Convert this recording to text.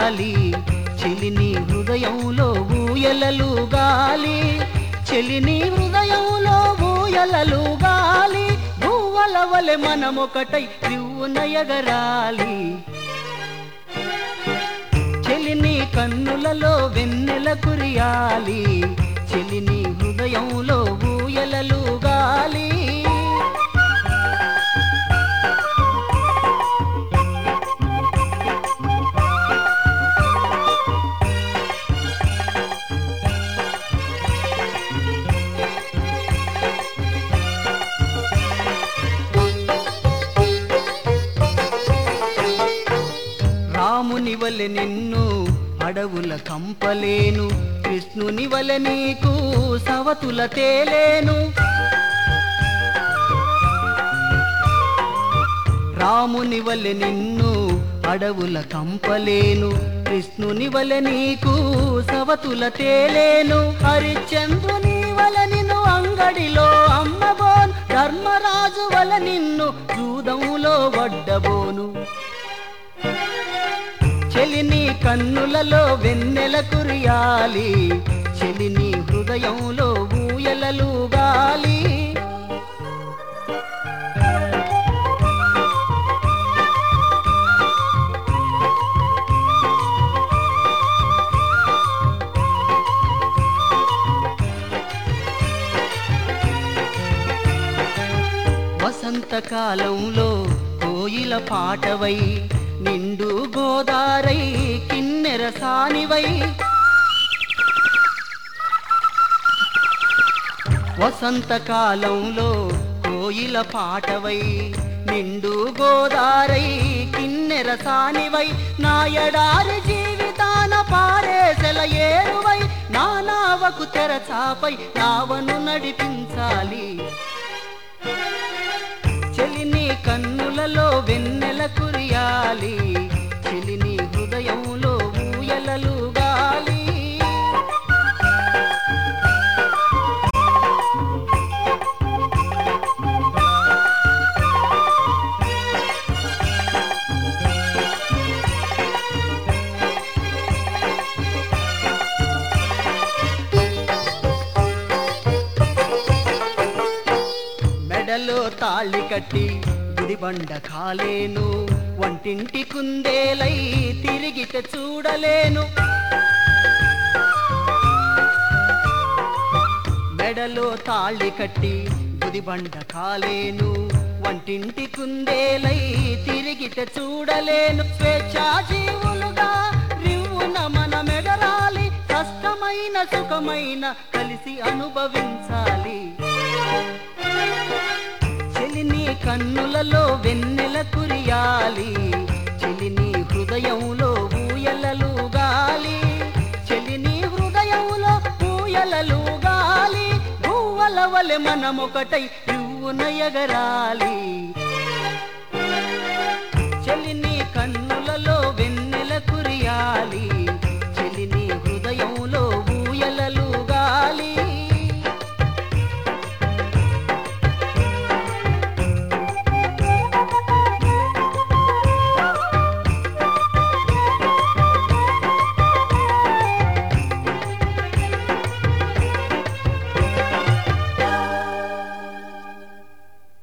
గాలి చెలిని హృదయంలో ఊయలలు గాలి చెలిని హృదయంలో ఊయలలు గాలి భూవల వలె మనమొకటై రివ్వునయగరాలి చెలిని కన్నులలో వెన్నెల కురియాలి చెలిని హృదయంలో ఊయలలు గాలి రాముని వలె నిన్ను అడవుల కంపలేను కృష్ణుని వలె నీకు సవతుల తేలేను రాముని వలె నిన్ను అడవుల కంపలేను కృష్ణుని వలె నీకు సవతుల తేలేను హరిచంద్రుని వల నిన్ను అంగడిలో అమ్మబోను ధర్మరాజు వల నిన్ను జూదంలో వడ్డబోను చెలిని కన్నులలో వెన్నెల కురియాలి చెలిని హృదయంలో ఊయలలు గాలి వసంతకాలంలో కోయిల పాటవై నిండు గోదారై కిన్నెర సానివై వసంతకాలంలో కోయిల పాటవై నిండు గోదారై కిన్నెర సానివై నాయడారి జీవితాన పారేసెల ఏరువై నా నావకు తెరచాపై నావను నడిపించాలి చెలిని కన్నులలో వెన్నెల కురియాలి చెలిని హృదయంలో ఊయలలు గాలి మెడలో తాళి కట్టి గుడిబండ కాలేను వంటింటి కుందేలై తిరిగితే చూడలేను మెడలో తాళి కట్టి గుదిబండ కాలేను వంటింటి కుందేలై తిరిగితే చూడలేను స్వేచ్ఛా జీవులుగా రివ్వున మన మెడరాలి కష్టమైన సుఖమైన కలిసి అనుభవించాలి చెలిని కన్నులలో వెన్నెల కురియాలి చెలిని హృదయంలో ఊయలలు గాలి చెలిని హృదయంలో ఊయలలు గాలి భూవల వలె మనమొకటై రివ్వునయగరాలి చెలిని కన్నులలో వెన్నెల కురియాలి